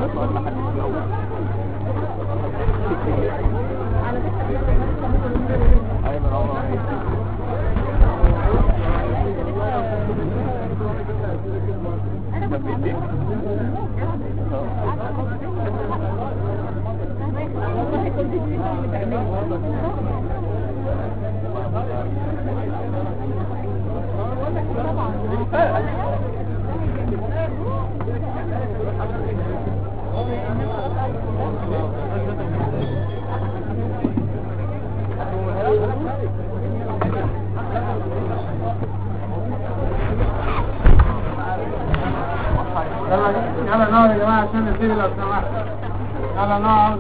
يطلع لنا حد في الاول ايمن عمر يلا يلا نقعد يا جماعه عشان نبتدي لو سمحت يلا نقعد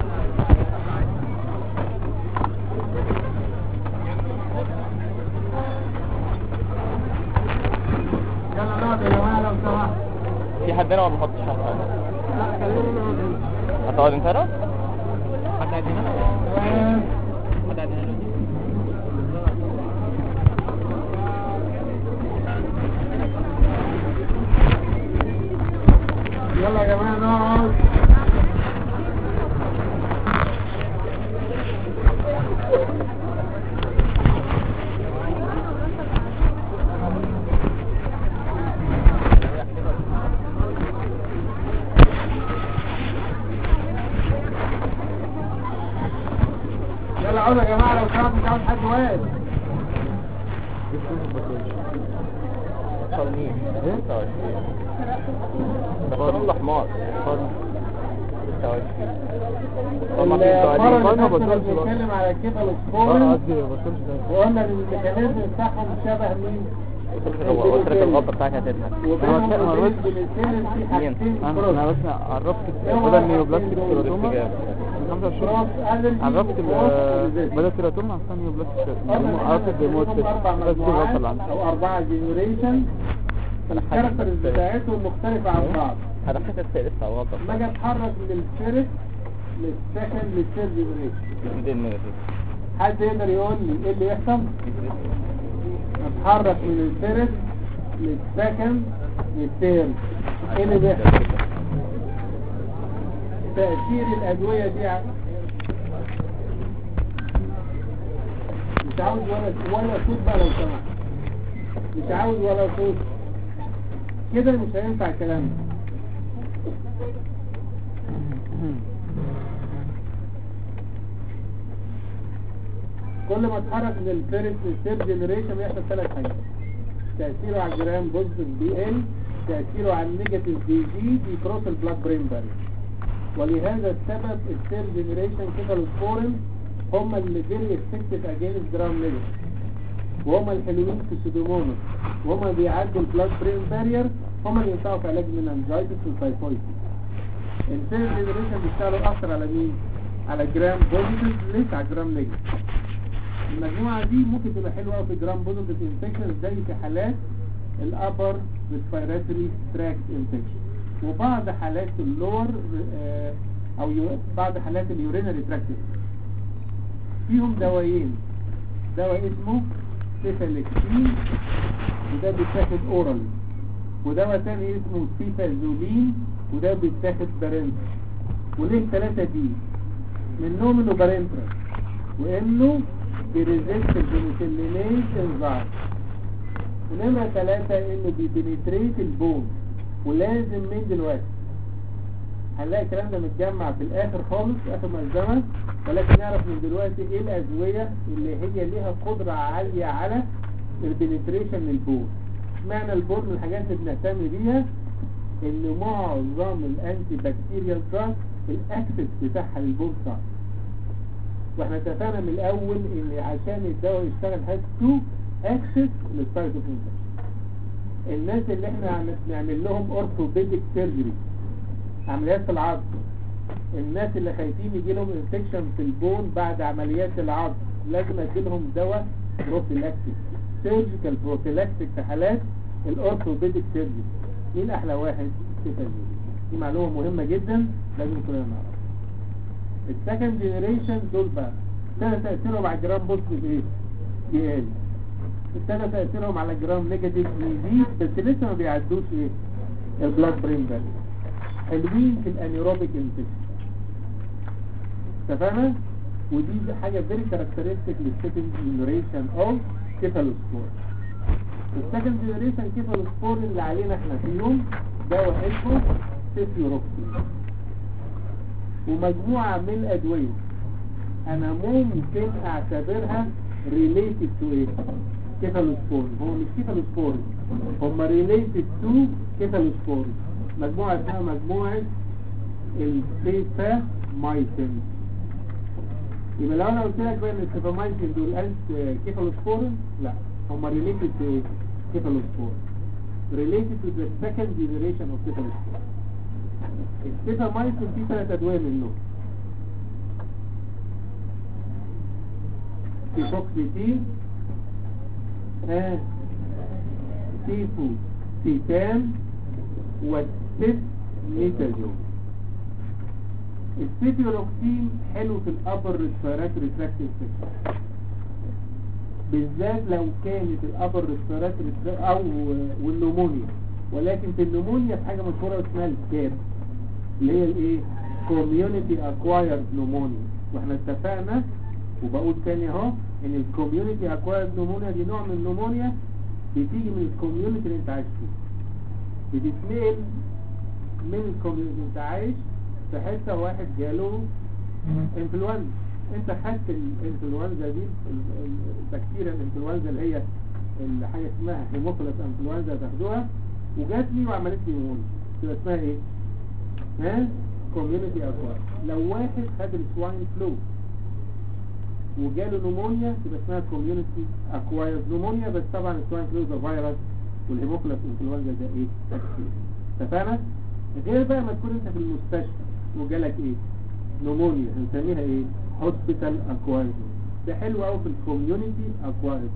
يلا نقعد يا جماعه لو سمحت في حد هنا ما بيحطش على الحاجة لا خلينا نقعد هنا. هتقعد انت هنا؟ حد قاعد هنا؟ تمام. حد قاعد هنا يلا يا جماعه نقعد يلا اقعدوا يا جماعه لو سمحتوا مش عاوز حد واقف اختار مين؟ ايه؟ 26 بختار الاحمر اختار 26 هما في المره سؤالين اللي فاتت كنا بنتكلم على كده الاسبوع وقلنا ان الميكانيزم بتاعهم شبه مين؟ هو قلت لك الغلطة بتاعتي هتضحك وبينهم أنا وبين بس- البنسلين في حاجتين انا كروس. أنا بس عرفت هو بدل نيوبلاستيك عنده تيراتوما استجابة. من 25 كروس ألرجي عرفت وكروس ال- ريزيست. بدل تيراتوما عرفت نيوبلاستيك قلنا إن عرفت إحنا الديموت بينهم أربع بس دي الغلطة اللي مجموعات عندي أو أربعة جنريشن الكاركترز بتاعتهم مختلفة عن بعض انا حاسس لسه غلطة لما اجي اتحرك من الفيرست للسكند للثيرد جنريشن دي النيجاتيف حد يقدر يقول لي ايه اللي يحصل؟ اتحرك من الفيرست للسكند للثيرد ايه اللي بيحصل؟ تأثير الأدوية دي ع- مش عاوز ولا ولا صوت بقى لو سمحت مش عاوز ولا صوت كده مش هينفع الكلام ده كل ما اتحرك من الفيرست للثيرد جنريشن بيحصل ثلاث حاجات تأثيره على الجرام بوزيتيف بي ال تأثيره على النيجاتيف بي جي بيكروس البلاد برين بارير ولهذا السبب الثيرد جنريشن كيفالوسبورين هم اللي فيري افكتيف اجينست جرام نيجاتيف وهم الحلوين في السودومونس وهم اللي بيعدوا البلاد برين بارير هم اللي ينفعوا في علاج المننجايتس والتايفويد الثيرد جنريشن بيشتغلوا اكتر على مين؟ على جرام بوزيتيف ليس على جرام نيجاتيف المجموعة دي ممكن تبقى حلوة أوي في جرام بوزيتيف انفكشن زي في حالات الابر ريسبيراتوري تراكت انفكشن وبعض حالات اللور آه، او يو- بعض حالات اليورينري تراكت فيهم دوايين دواء اسمه سيفالكسين وده بيتاخد اورال ودواء تاني اسمه سيفازولين وده بيتاخد بارنترال وليه الثلاثة دي منهم انه بارنترال وانه بيريزيست البنسلينيز انزايم ونمرة ثلاثة انه بيبنتريت البون ولازم من دلوقتي هنلاقي الكلام ده متجمع في الاخر خالص في اخر ملزمة ولكن نعرف من دلوقتي ايه الادوية اللي هي ليها قدرة عالية على البنتريشن للبون اشمعنى البون من الحاجات اللي بنهتم بيها ان معظم الانتي بكتيريال دراج الاكسس بتاعها للبون صعب واحنا اتفقنا من الاول ان عشان الدواء يشتغل هاز تو اكسس للسايت اوف انفكشن الناس اللي احنا عم- نعمل لهم اورثوبيديك سيرجري عمليات في العظم الناس اللي خايفين يجي لهم انفكشن في البون بعد عمليات العظم لازم ادي لهم دواء بروفيلاكتيك سيرجيكال بروفيلاكتيك في حالات الاورثوبيديك سيرجري مين احلى واحد سيفازولين دي معلومه مهمه جدا لازم كلنا نعرفها السكند جنريشن دول بقى ابتدى تأثيرهم على الجرام بوزيتيف ايه؟ يقل ابتدى تأثيرهم على الجرام نيجاتيف يزيد بس لسه ما بيعدوش ايه؟ البلاد برين بارير حلوين في الانيروبيك انفكشن اتفقنا ودي حاجه فيري كاركترستيك للسكند جنريشن اوف كيفالوسبور السكند جنريشن كيفالوسبور اللي علينا احنا فيهم دواء اسمه سيفيوروكسين ومجموعه من الادويه انا ممكن اعتبرها ريليتد تو ايه كيفالوسبور هو مش كيفالوسبور هم ريليتد تو كيفالوسبور مجموعه اسمها مجموعه السيفامايسين يبقى لو انا قلت لك بقى ان السيفامايسين دول انت كيفالوسبورين لا هم ريليتد تو ايه كيفالوسبورين related to the second generation of cephalosporin السيفامايسين فيه ثلاث ادويه منه سيفوكسيتين آه سيفو سيتان والسيف ميتازون السيفيولوكسين حلو في الابر ريسبيراتوري تراكت انفكشن بالذات لو كانت الابر ريسبيراتوري او والنمونيا ولكن في النمونيا في حاجه مشهوره اسمها الكاب اللي هي الايه كوميونيتي اكوايرد نمونيا واحنا اتفقنا وبقول تاني اهو ان الكوميونيتي اكوايرد نمونيا دي نوع من النمونيا بتيجي من الكوميونيتي اللي انت عايش فيه بتتنقل من الكوميونيتي اللي انت عايش في حته واحد جاله انفلونزا انت خدت الانفلونزا دي البكتيريا الانفلونزا اللي هي اللي حاجه اسمها هيموفيلس انفلونزا تاخدوها وجات لي وعملت لي نمونيا تبقى اسمها ايه؟ ها؟ كوميونيتي اكوايرد لو واحد خد السواين فلو وجاله نمونيا تبقى اسمها كوميونيتي اكوايرد نمونيا بس طبعا السواين فلو ده فيروس والهيموفيلس انفلونزا ده ايه؟ بكتيريا اتفقنا؟ غير بقى ما تكون انت في المستشفى وجالك ايه؟ نمونيا هنسميها ايه؟ هوسبيتال اكوايرد ده حلو قوي في الكوميونيتي اكوايرد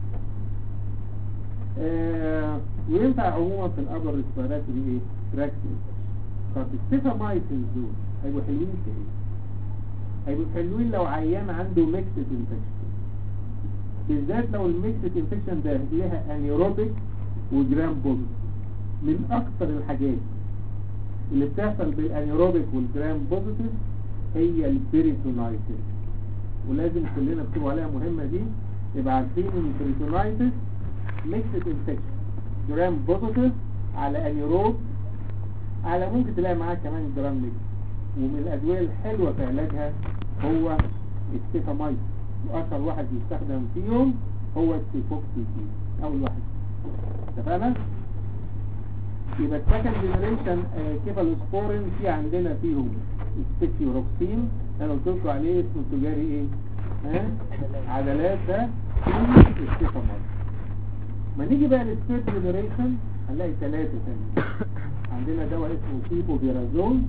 آه وينفع عموما في الابر ريسبيراتوري ايه؟ تراكت طب السيفامايسين دول هيبقوا حلوين في ايه؟ هيبقوا حلوين لو عيان عنده ميكسد انفكشن بالذات لو الميكسد انفكشن ده ليها انيروبيك وجرام بوزيتيف من اكتر الحاجات اللي بتحصل بالانيروبيك والجرام بوزيتيف هي البريتونايتس ولازم كلنا نكتبوا عليها مهمة دي يبقى عارفين ان البريتونايتس ميكسد انفكشن جرام بوزيتيف على انيروب على ممكن تلاقي معاه كمان جرام ميكس ومن الادوية الحلوة في علاجها هو السيفامايد واشهر واحد بيستخدم فيهم هو السيفوكسيتين اول واحد اتفقنا؟ يبقى السكند جنريشن كيفالوسبورين في عندنا فيهم السيفيوروكسين انا قلت لكم عليه اسمه التجاري ايه ها عدلات ده في السيفامايد ما نيجي بقى للثيرد جنريشن هنلاقي ثلاثه ثانيه عندنا دواء اسمه سيبوفيرازون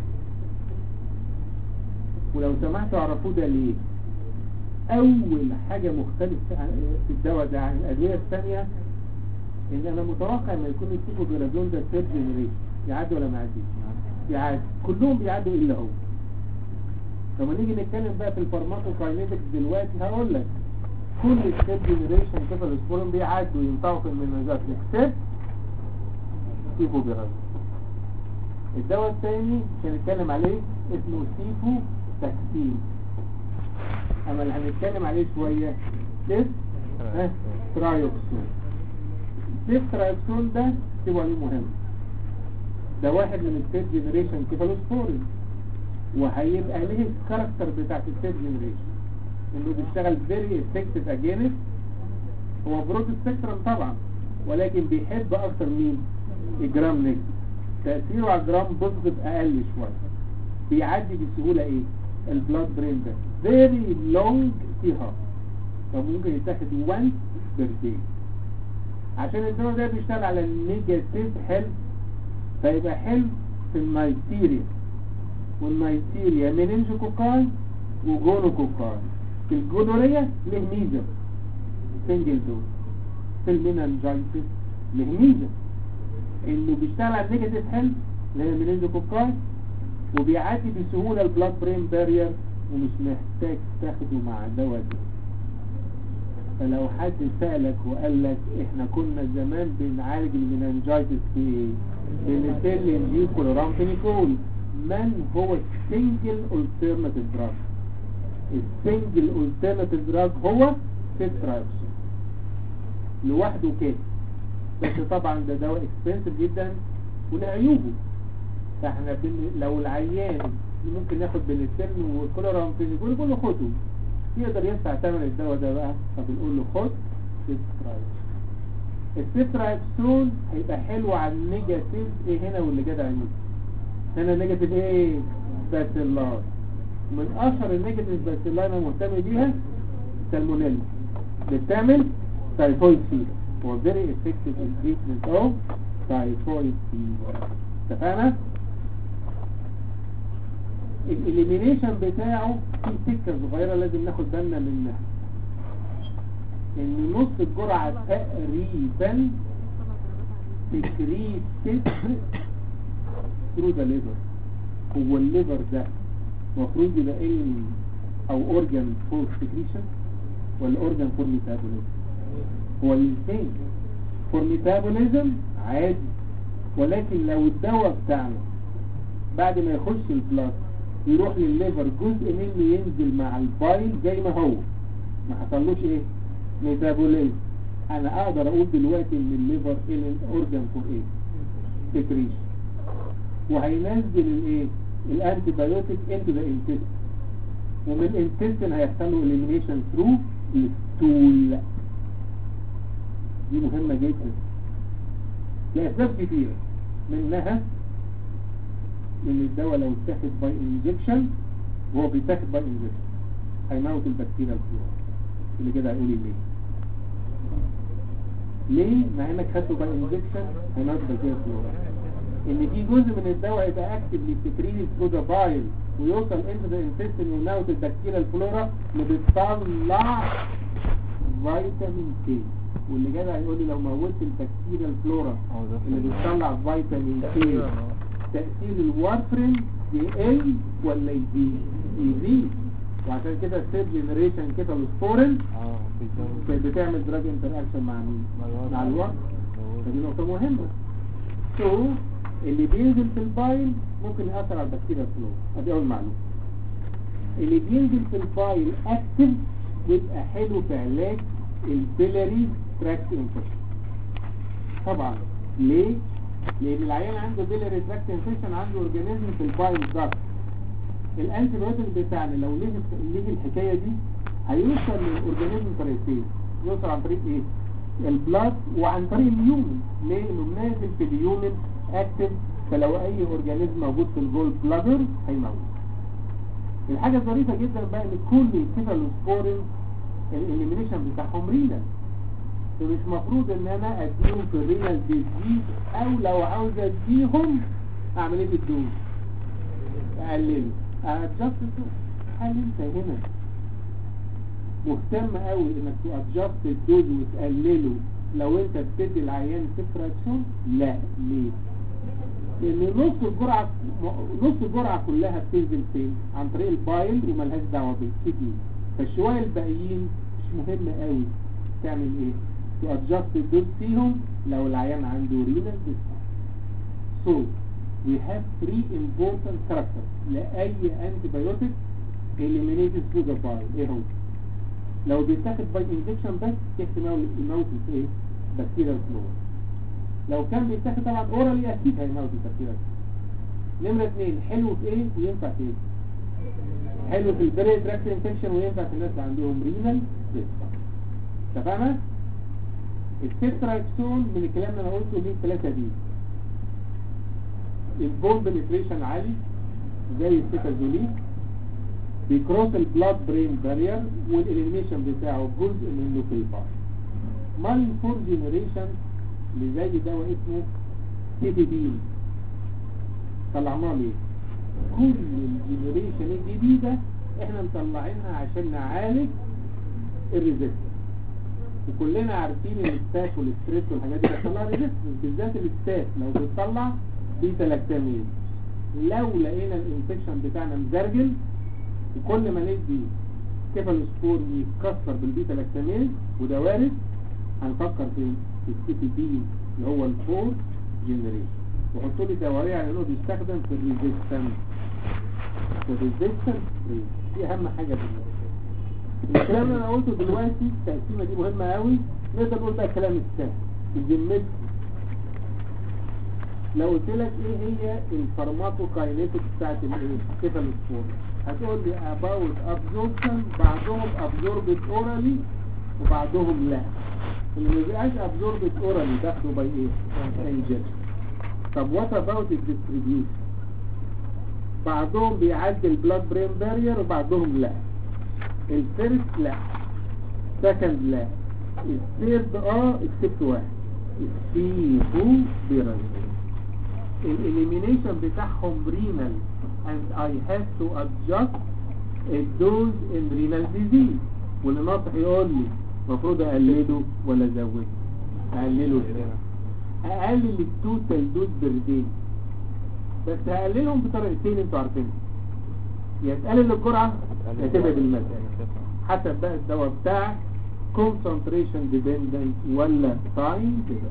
ولو سمحتوا اعرفوه ده ليه اول حاجه مختلفه في الدواء ده عن الادويه الثانيه ان انا متوقع ان يكون السيبوفيرازون ده ثيرد جنريشن يعدي ولا ما يعديش يعدي كلهم بيعدوا الا هو لما نيجي نتكلم بقى في الفارماكوكاينيتكس دلوقتي هقول لك كل الثيرد جنريشن كيفالوسبورين بيعدوا ينفعوا في المناجات اكسبت سيبوفيرازون الدواء الثاني مش هنتكلم عليه اسمه سيفو تاكسين اما اللي هنتكلم عليه شوية سيف ها ترايوكسون سيف ترايوكسون ده سيبوا عليه مهم ده واحد من الثيرد جنريشن كيفالوسبورين وهيبقى ليه الكاركتر بتاعت الثيرد جنريشن انه بيشتغل فيري افكتيف اجينست هو برود سبيكترم طبعا ولكن بيحب اكتر مين الجرام نيجاتيف تأثيره على الجرام بوزيتيف اقل شوية بيعدي بسهولة ايه البلاد برين ده فيري لونج تي هاف فممكن يتاخد وانس بير داي عشان الدواء ده بيشتغل على النيجاتيف هيلث فيبقى حلو في النيتيريا والنيتيريا مننجوكوكاي وجونوكوكاي في الجونوريا له ميزة سنجل دوز في المينانجايتس له ميزة انه بيشتغل على النيجاتيف هيلث اللي هي مننجوكوكاي وبيعدي بسهولة البلاد برين بارير ومش محتاج تاخده مع دواء ده فلو حد سألك وقال لك احنا كنا زمان بنعالج المننجايتس في بنسلين دي كلورامفينيكول من هو السنجل alternative drug السنجل alternative drug هو سيترايكسون لوحده كده بس طبعا ده دواء اكسبنسيف جدا وله عيوبه فاحنا بن... لو العيان ممكن ناخد بنسلين وكلورامفينيكول يقول له خده يقدر يدفع ثمن الدواء ده بقى فبنقول له خد سيترايكسون السيترايكسون هيبقى حلو على النيجاتيف ايه هنا واللي جدع يموت هنا نيجاتيف ايه باسيلار من اشهر النيجاتيف باسيلار انا مهتم بيها سالمونيلا اللي بتعمل تايفويد فيفر هو فيري افكتيف ان تريتمنت اوف تايفويد فيفر اتفقنا الاليمينيشن بتاعه في سكه صغيره لازم ناخد بالنا منها ان نص الجرعه تقريبا سكريتد ثرو ذا ليفر هو الليفر ده المفروض يبقى ايه او اورجان فور سكريشن ولا اورجان فور ميتابوليزم هو الاثنين فور ميتابوليزم عادي ولكن لو الدواء بتاعنا بعد ما يخش البلاد يروح للليفر جزء منه ينزل مع البايل زي ما هو ما حصلوش ايه ميتابوليزم انا اقدر اقول دلوقتي ان الليفر الاورجان فور ايه سكريشن وهينزل الايه الانتي بايوتيك انتو ذا انتستين ومن الانتستين هيحصل له اليمينيشن ثرو الستول دي مهمة جدا لأسباب كتيرة منها ان الدواء لو اتاخد باي انجكشن وهو بيتاخد باي انجكشن هيموت البكتيريا الفلورا اللي كده هيقول لي ليه ليه مع انك خدته باي انجكشن هيموت البكتيريا الفلورا ان في جزء من الدواء يبقى اكتف للسكرين ثرو ذا بايل ويوصل انت ذا انتستين ويموت البكتيريا الفلورا اللي بتطلع فيتامين كي واللي جدع يقول لي لو موتت البكتيريا الفلورا اللي بتطلع فيتامين كي تأثير الوارفرين يقل ولا يزيد يزيد وعشان كده السيب جنريشن كده السبورين اه بيزود كانت بتعمل دراج انتر اكشن مع مين مع الوقت فدي نقطة مهمة سو اللي بينزل في البايل ممكن يأثر على البكتيريا الفلورا ادي اول معلومة اللي بينزل في البايل اكتف يبقى حلو في علاج البيلاري تراكت انفكشن طبعا ليه؟ لان العيان عنده بيلاري تراكت انفكشن عنده اورجانيزم في البايل ضغط الانتي بايوتيك بتاعنا لو ليه ليه الحكايه دي هيوصل للاورجانيزم طريقتين يوصل عن طريق ايه البلاد وعن طريق اليومن ليه انه نازل في اليومن اكتف فلو اي اورجانيزم موجود في الجول بلادر هيموت الحاجه الظريفه جدا بقى ان كل الكيفالوسبورين الاليمينيشن بتاعهم رينال فمش مفروض ان انا اديهم في الرينال ديزيز او لو عاوز اديهم اعمل ايه في الدوز اقلله ادجست هل انت هنا مهتم قوي انك تادجست الدوز وتقلله لو انت بتدي العيان سفراكسون لا ليه لان نص الجرعه نص الجرعه كلها بتنزل فين عن طريق البايل وملهاش دعوه بالكدني فالشويه الباقيين مش مهم قوي تعمل ايه تادجست الدوز فيهم لو العيان عنده رينال ديسفانكشن so we have three important characters لأي antibiotic eliminated through the bile ايه هو لو بيتاخد باي انجكشن بس احتمال يموت ايه بكتيريا فلورا لو كان بيتاخد طبعا اورالي اكيد هيموت البكتيريا نمرة اثنين حلو في ايه وينفع في ايه حلو في البري تراكت انفكشن وينفع في الناس اللي عندهم رينال اتفقنا التتراكسون من الكلام اللي انا قلته ليه ثلاثة دي البون بنتريشن عالي زي السيتازولين بيكروس البلاد برين بارير والاليميشن بتاعه جزء منه في البار مال فور جينيريشن اللي زي دواء اسمه سيتيدين طلعناه ليه كل الجينيريشن الجديدة احنا مطلعينها عشان نعالج الريزيستنس وكلنا عارفين ان الستاف والستريس والحاجات دي بتطلع ريزيستنس بالذات الستاف لو بتطلع بيتا لاكتامين لو لقينا الانفكشن بتاعنا مزرجل وكل ما ندي كيفالوسبور يتكسر بالبيتا لاكتامين وده وارد هنفكر في السي بي اللي هو الفور جنريشن وحطوا لي دورية على انه بيستخدم في الريزيستنس الريزيستنس دي اهم حاجة بالنسبة لي. الكلام اللي انا قلته دلوقتي التقسيمة دي مهمة قوي نقدر نقول بقى كلام السهل الجمد لو قلت لك ايه هي الفارماكوكاينيتكس بتاعت الايه كيفالوسبور هتقول لي about absorption بعضهم absorbed orally وبعضهم لا اللي ما بيبقاش absorbed orally داخله باي ايه injection طب what about the distribution بعضهم بيعدي البلاد برين بارير وبعضهم لا الفيرست لا سكند لا الثيرد اه اكسبت واحد السي 2 بيرانيال الاليمينيشن بتاعهم رينال and I have to adjust a dose in renal disease واللي ناطح يقول لي المفروض اقلله ولا ازوده اقلله ازاي اقلل التوتال دوز بردين بس هقللهم بطريقتين انتوا عارفينهم يا تقلل الجرعه يا تبعد المسافه حسب بقى الدواء بتاعك concentration dependent ولا time كده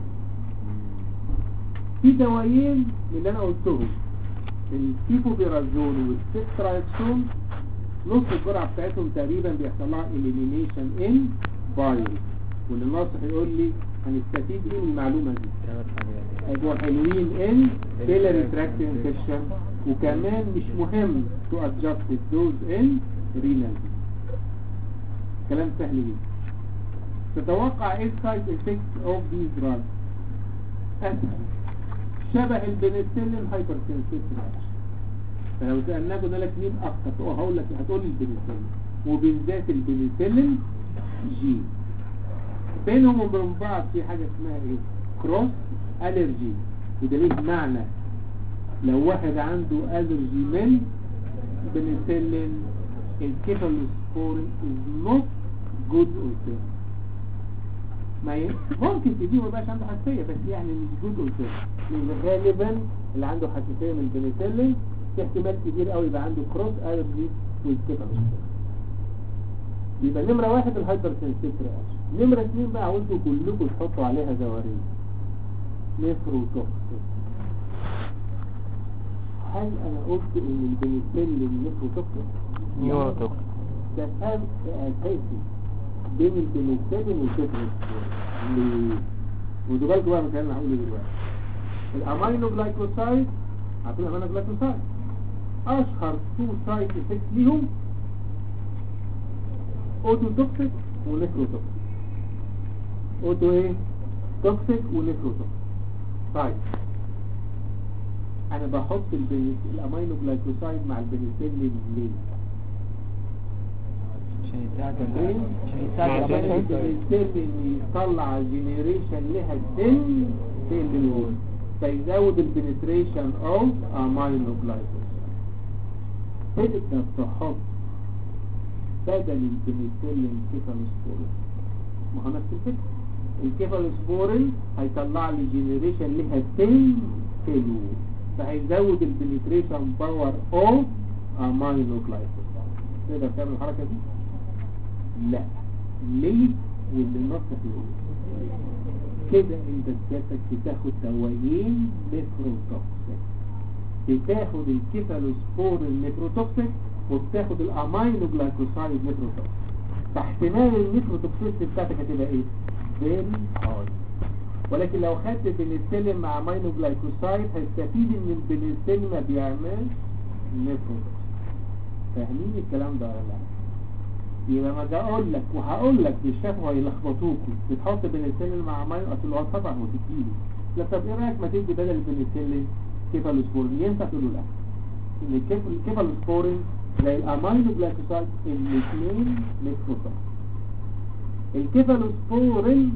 في دوايين من اللي انا قلتهم الكيفوبيرازول والسيترايكسون نص الجرعه بتاعتهم تقريبا بيحصل لها elimination in virus واللي ناصح يقول لي هنستفيد ايه من المعلومه دي هيبقوا حلوين ان بيلاري تراكت انفكشن وكمان مش مهم تو ادجست الدوز ان رينال كلام سهل جدا تتوقع ايه السايد افكت اوف ذيز دراجز اسهل شبه البنسلين هايبر سنسيتيف فلو سالناك قلنا لك مين اكتر تقول هقول لك هتقول لي البنسلين وبالذات البنسلين جي بينهم وبين بعض في حاجه اسمها ايه كروس الرجي وده ليه معنى لو واحد عنده الرجي من بنسلين الكيفالوسبورين is not good alternative ما ي... ممكن تديه ما يبقاش عنده حساسية بس يعني مش جود قلتها لان غالبا اللي عنده حساسية من البنسلين في احتمال كبير قوي يبقى عنده كروس الرجي والكيفالوسبورين يبقى نمرة واحد الهايبر سنسيتيف نمرة اثنين بقى عاوزكم كلكم تحطوا عليها زوارين نفروتوكسين هل انا قلت ان البنسلين نفروتوكسين؟ نيوروتوكسين ده فرق اساسي بين البنسلين والكتريسبور ليه؟ ودوا بالكم بقى من الكلام اللي هقوله دلوقتي الامينو جلايكوسايد عارفين الامينو جلايكوسايد اشهر تو سايد افكت ليهم اوتو توكسيك ونفروتوكسيك اوتو ايه توكسيك ونفروتوكسيك طيب انا بحط البنس... الامينو جلايكوسايد مع البنسلين ليه عشان يساعد ليه؟ عشان البنسلين يطلع جينيريشن لها سن سيل وول فيزود البنتريشن اوف امينو جلايكوسايد تقدر تحط بدل البنسلين كيفالوسبورين ما هو نفس الفكرة الكيفالوسبورين هيطلع لي جينيريشن لها 10 كيلو فهيزود البنتريشن باور اوف امينو جلايكوسايد تقدر تعمل الحركة دي؟ لا ليه؟ واللي النص يقول كده انت سيادتك بتاخد دوايين نيفروتوكسيك بتاخد الكيفالوسبورين نيفروتوكسيك وبتاخد الامينو جلايكوسايد نيفروتوكسيك فاحتمال النيفروتوكسيستي بتاعتك هتبقى ايه؟ فيري هاي ولكن لو خدت بنسلين مع امينو جلايكوسايد هتستفيد ان البنسلين ما بيعملش نيفروتوكسيك فاهمين الكلام ده ولا لا؟ يبقى ما ده اقول لك وهقول لك بالشافوا هيلخبطوكوا بتحط بنسلين مع امينو اصل هو طبعا هو تديله لا طب ايه رايك ما تدي بدل البنسلين كيفالوسبورين ينفع تقولوا لا ان الكيف- الكيفالوسبورين زي الامينو جلايكوسايد الاثنين نيفروتوكسيك الكيفالوسبورين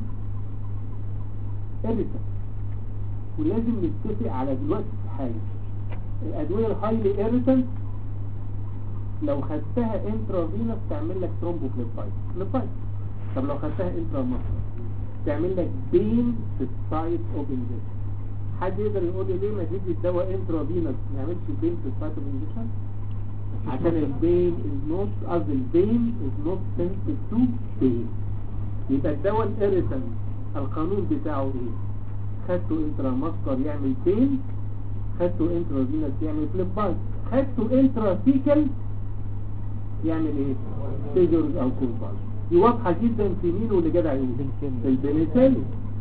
اريتا ولازم نتفق على دلوقتي في حاجه الادويه الهايلي اريتنت لو خدتها انترافينوس تعمل لك ثرومبوفليبايت فليبايت طب لو خدتها انترا تعمل لك بين في السايت اوف انجكشن حد يقدر يقول لي ليه ما تدي الدواء انترافينوس ما يعملش بين في السايت اوف انجكشن عشان البين از نوت قصدي البين از نوت سنسيتيف تو بين يبقى الدواء الاريتن القانون بتاعه ايه خدته انترا ماسكر يعمل بين خدته انترافينوس يعمل فليبايت خدته انتراسيكال يعمل ايه سيجرز او كومبايت دي واضحة جدا في مين واللي جدع يقول في البنسلين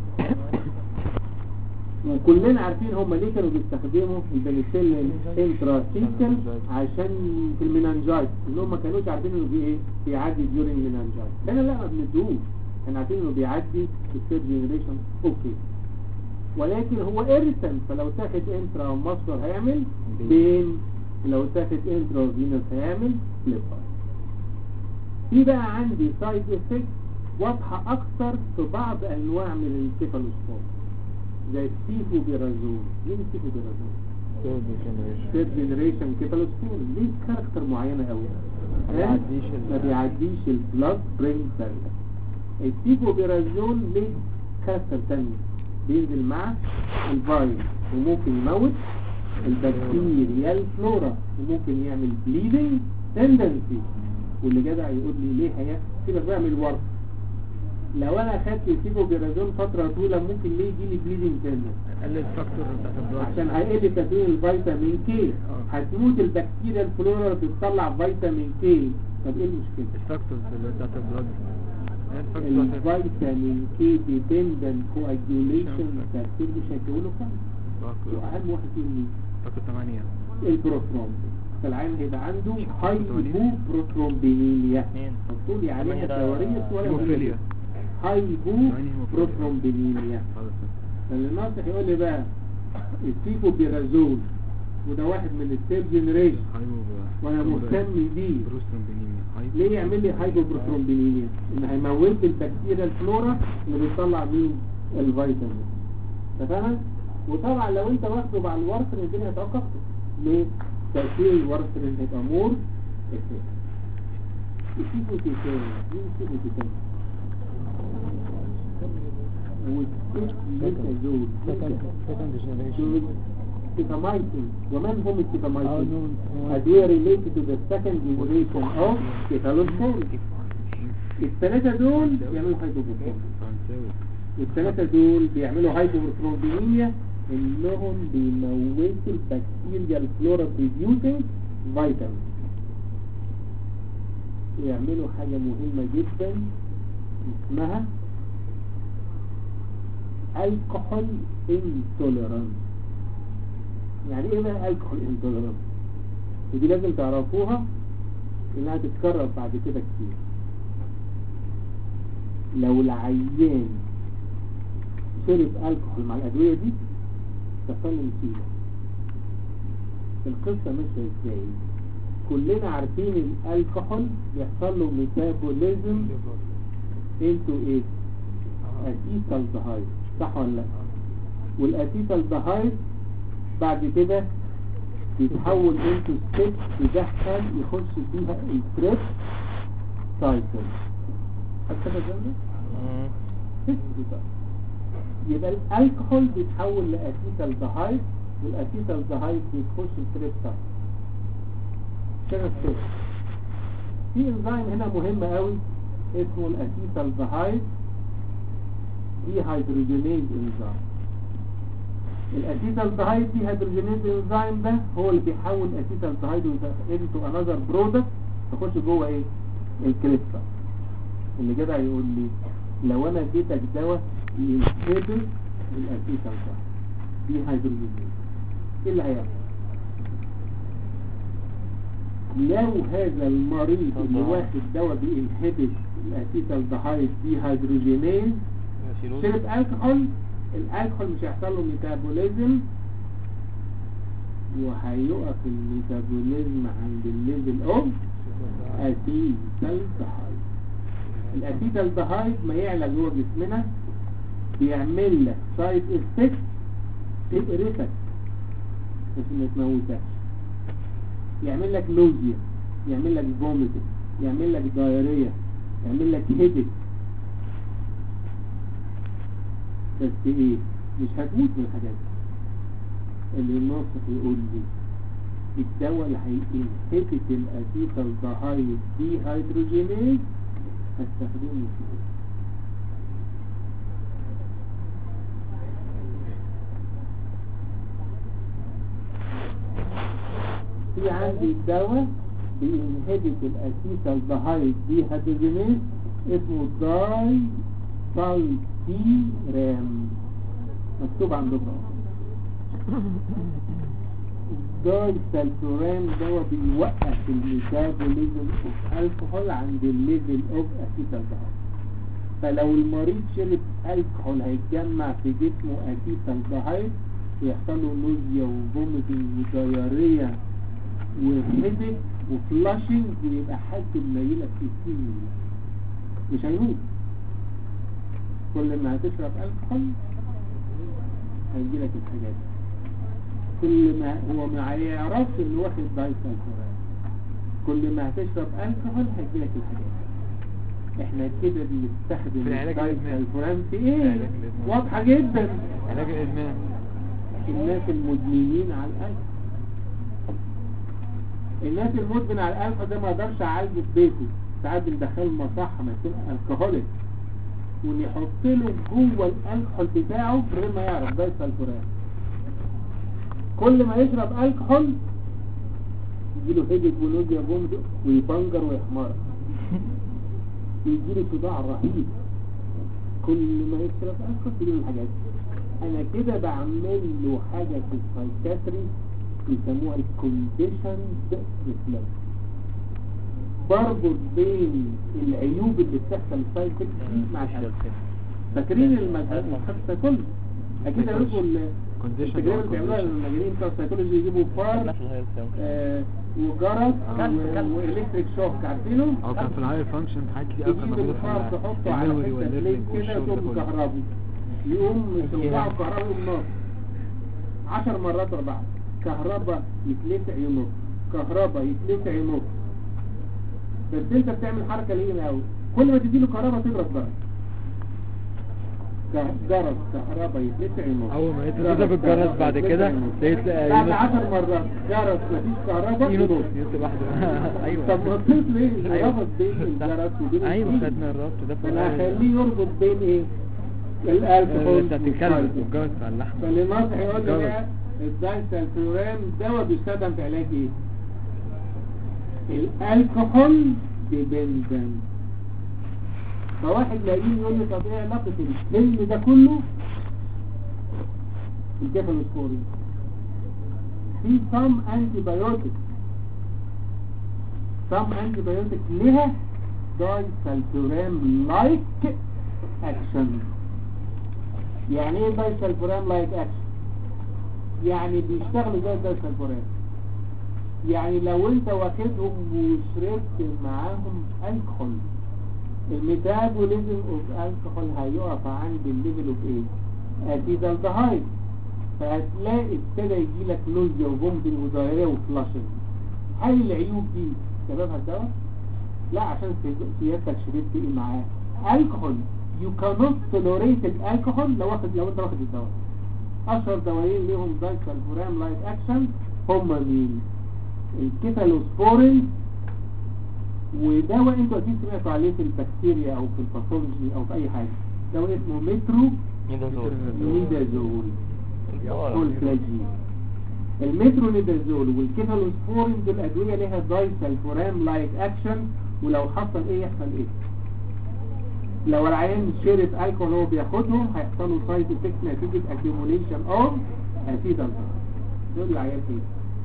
وكلنا عارفين هم ليه كانوا بيستخدموا البنسلين انتراسيكال عشان في المننجايت ان هم ما كانوش عارفين انه في ايه بيعدي ديورنج مننجايت هنا لا ما بندوش احنا عارفين انه بيعدي في الثيرد جنريشن اوكي ولكن هو ارسن فلو تاخد انترا ومصدر هيعمل بين لو تاخد انترا فينوس هيعمل فليبر في بقى عندي سايد افكت واضحة اكتر في بعض انواع من الانكيفالوسبور زي السيفوبيرازول مين السيفوبيرازول؟ ثيرد جنريشن كيفالوسبور ليه كاركتر معينة قوي ما بيعديش ال- ما بيعديش البلاد برين بارير السيفوبيرازول ليه كاركتر تانية بينزل مع الفايروس وممكن يموت البكتيريا الفلورا وممكن يعمل بليدنج تندنسي واللي جدع يقول لي ليه هي سيبك بقى من الورق لو انا خدت سيفوبيرازول فترة طويلة ممكن ليه يجي لي بليدنج تندنسي قلل الفاكتور بتاعت البلاد عشان هيقل تكوين الفيتامين كي آه. هتموت البكتيريا الفلورا بتطلع فيتامين كي طب ايه المشكلة؟ الفاكتور بتاعت البلاد هي الفاكتور بتاعت الفيتامين كي ديبندنت كواجيوليشن تركيب مش هيكونه خالص الفاكتور واهم واحد فيهم مين؟ فاكتور 8 البروتروم فالعين هيبقى عنده هاي ثمانية. بروترومبينيميا اثنين حطوا لي عليها ثمانية ده تواريخ ولا هيموفيليا هاي ثمانية هيموفيليا. بروترومبينيميا خلاص فاللي ناصح يقول لي بقى السيفوبيرازول وده واحد من الثيرد جنريشن هايبو وانا مهتم بيه بروسترومبينيميا هايبو ليه يعمل لي هايبوبروترومبينيميا ان هيموت لي البكتيريا الفلورا اللي بتطلع مين الفيتامين تمام وطبعا لو انت واخده مع الورفرين الدنيا هتبقى اكتر ليه تاثير الورفرين هيبقى مور افكت السيفو تيتان مين السيفو تيتان والسيفو سكند جنريشن تيتامايتين ومن هم التيتامايتين أدوية related to the second generation of cephalosporin الثلاثة دول بيعملوا هايبوبروترومبين فرنساوي والثلاثة دول بيعملوا هايبوبروترومبينيميا انهم بيموتوا البكتيريا الفلورا بريديوسنج فيتامين يعملوا حاجة مهمة جدا اسمها الكحول انتوليرانس يعني ايه بقى الكحول انتوليرانس ودي لازم تعرفوها انها تتكرر بعد كده كتير لو العيان شرب الكحول مع الادويه دي تحصل له مصيبه القصه ماشيه ازاي كلنا عارفين الكحول بيحصل له ميتابوليزم انتو ايه اسيتالدهايد صح ولا لا والاسيتالدهايد بعد كده يتحول انتو ستيب يدخل يخش فيها التريب سايكل حتى جنبه يبقى الكحول بيتحول لاسيتالدهايد والاسيتالدهايد بيخش التريب سايكل عشان السيب في انزيم هنا مهم قوي اسمه الاسيتالدهايد دي هيدروجينيز انزيم الاسيتالدهايد دي هيدروجينيز انزيم ده هو اللي بيحول الاسيتالدهايد انتو انذر برودكت تخش جوه ايه الكريستال اللي جدع يقول لي لو انا اديتك دواء ينهبط الاسيتالدهايد دي هيدروجينيز ايه اللي هيحصل لو هذا المريض اللي واخد دواء بينهبط الاسيتالدهايد دي هيدروجينيز شرب الكحول الالكحول مش هيحصل له ميتابوليزم وهيقف الميتابوليزم عند الليفل اوف اسيتالدهايد الاسيتالدهايد ما يعلى جوه جسمنا بيعمل لك سايد افكت تقرفك بس ما تموتكش يعمل لك نوزيا يعمل لك فوميتنج يعمل لك دايريا يعمل لك هيدك بس ايه مش هتموت من الحاجات دي اللي الناصح يقول لي الدواء اللي هينهبط الاسيتالدهايد دي هيدروجينيز هستخدمه في ايه في عندي دواء بينهبت الاسيتالدهايد دي هيدروجينيز اسمه داي سالتيرام مكتوب عندكم داي سالتورام دواء بيوقف الميتابوليزم اوف الكحول عند الليفل اوف اسيتالدهايد فلو المريض شرب الكحول هيتجمع في جسمه اسيتالدهايد ويحصل له نوزيا وفوميتنج وديارية وهيدك وفلاشنج ويبقى حالته منيلة في السين مش هيموت كل ما هتشرب الكحول هيجيلك الحاجات دي. كل ما هو ما يعرفش انه واخد دايسالفوران كل ما هتشرب الكحول هيجيلك الحاجات دي. احنا كده بنستخدم في العلاج الإدمان. الدايسالفوران في في ايه العلاج الإدمان. واضحة جدا علاج الادمان الناس المدمنين على الألف الناس المدمن على الألف ده ما يقدرش يعالجه في بيته ساعات بندخله مصحة ما يكون الكهوليك ونحط له جوه الكحول بتاعه من غير ما يعرف ده السلفوران كل ما يشرب الكحول يجيله هيدك ونوزيا بومد ويبنجر ويحمر يجيله صداع رهيب كل ما يشرب الكحول تجيله الحاجات دي انا كده بعمل له حاجة في السايكاتري يسموها الكونديشنز ريفلكس بربط بين العيوب اللي بتحصل سايكاتري مع الحاجة فاكرين المذهب كله اكيد عرفوا ال- Condition التجربة or اللي بيعملوها condition. المجانين بتوع السايكولوجي يجيبوا فار آه، وجرس و- والكتريك شوك عارفينه او كان في الهاير فانكشن حاجات كتير قوي كان تجيب موجوده الفار في تحطه على الميموري حته والليفنج بليد كده والشغل ده وتقوم كله كهربه يقوم توزعه كهرباء النار عشر مرات ورا بعض كهرباء يتلسع ينط كهرباء يتلسع ينط بس انت بتعمل حركه ليه قوي كل ما تديله كهرباء تضرب ضرب ك- جرس كهرباء يتلسع ينط اول ما جرس يتلسع بالجرس كهرباء بعد يتلسع كده ينط. تلاقيه تلاقي بعد ينط- عشر مرات جرس مفيش كهرباء ينط ينط ينط لوحده ايوه طب ما قلت ليه أيوة. ربط بين الجرس وبين ايوه الفيل؟ خدنا الربط ده في فانا الأول. هخليه يربط بين ايه الالكحول انت بتتكلم الجرس بتاع اللحم فالناصح يقول لي جرس. بقى الدايسلفورام دواء بيستخدم في علاج ايه الالكحول ديبندنت فواحد لاقيه يقول لي طب ايه علاقه الفيلم ده كله الكيفالوسبورين في some antibiotics some antibiotics لها دايسلفورام لايك اكشن يعني ايه دايسلفورام لايك اكشن يعني بيشتغلوا زي الدايسلفورام يعني لو انت واخدهم وشربت معاهم الكحول الميتابوليزم اوف الكحول هيقف عند الليفل اوف ايه اسيدالدهايد فهتلاقي ابتدى يجي لك نوزيا وفومتنج ودايريا وفلاشنج هل العيوب دي سببها الدواء؟ لا عشان سي- سيادتك شربت ايه معاه الكحول يو كانوت تولوريت الالكحول لو واخد لو انت واخد الدواء اشهر دوايين ليهم دايكالفورام لايك اكشن هم مين الكيفالوسبورين ودواء انتوا اكيد سمعتوا عليه في البكتيريا او في الباثولوجي او في اي حاجه دواء اسمه مترو نيدازول فولفلاجين المترونيدازول والكيفالوسبورين دول ادويه لها دايسلفورام لايك اكشن ولو حصل ايه يحصل ايه لو العيان شرب الكحول وهو بياخدهم هيحصل له سايد افكت نتيجه اكيوميليشن اوف اسيدال تقول العيان ايه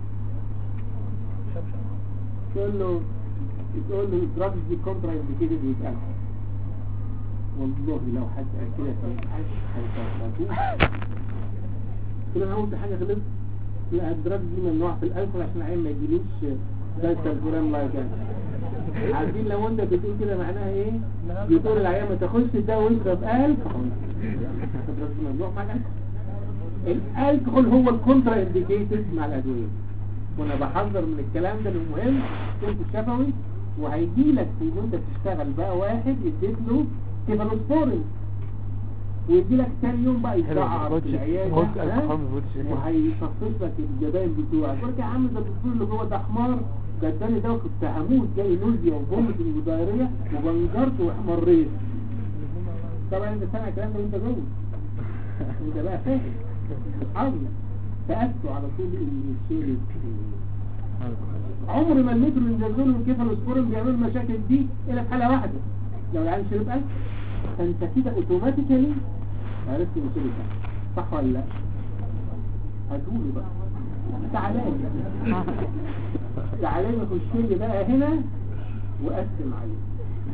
تقول له تقول له الدراجز دي كونترا انديكيتد ويز الكحول والله لو حد قال كده في الحاج هيطردوه كده انا قلت حاجه غلط لا الدراجز دي ممنوع في الالكحول عشان العيان ما يجيلوش دايسلفورام لايك اكشن عارفين لو انت بتقول كده معناها ايه بتقول العيان ما تاخدش ده واشرب الكحول الدراجز دي ممنوع مع الالكحول الالكحول هو الكونترا انديكيتد مع الادويه وانا بحذر من الكلام ده لانه مهم كنت الشفوي وهيجي لك في وانت بتشتغل بقى واحد اديت له كيفالوسبورين ويجي لك تاني يوم بقى حلو، يتقعر ما في تاخدش- العياده ما تاخدش ها؟ الكحول، ما تاخدش- وهيصفص لك الجباين بتوعك يقول لك يا عم ده الدكتور اللي جوه ده حمار ده اداني ده كنت هموت جاي نوزيا وفومتنج ودايريه وبنجرت واحمريت طبعا انت سامع الكلام ده وانت جوه انت بقى فاهم حاول تأكدوا على طول ان الشيء عمر ما المترونيدازول والكيفالوسبورين بيعملوا المشاكل دي الا في حاله واحده لو العيان شرب ألف فانت كده اوتوماتيكالي عرفت مشكلتك صح ولا لا هتقولي بقى تعالى لي. تعالى لي خش لي بقى هنا وقسم عليه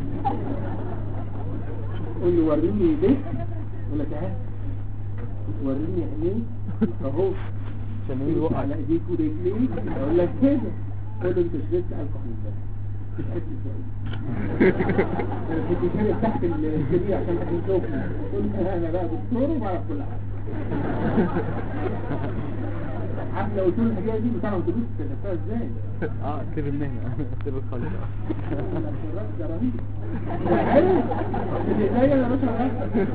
قول له وريني ايديك يقول لك اهي وريني عينيك اهو عشان تمشي يوقع على ايديك ورجليك اقول لك كده قول له انت شربت الكحول ده تحس ازاي انا كنت شارب تحت السرير عشان حد يشوفني قلت انا بقى دكتور وبعرف كل حاجه عارف لو قلت له الحكايه دي بتاع اتوبيس كتبتها ازاي؟ اه سيب المهنة سيب الخليط الراجل ده رهيب عارف اللي زي اللي باشا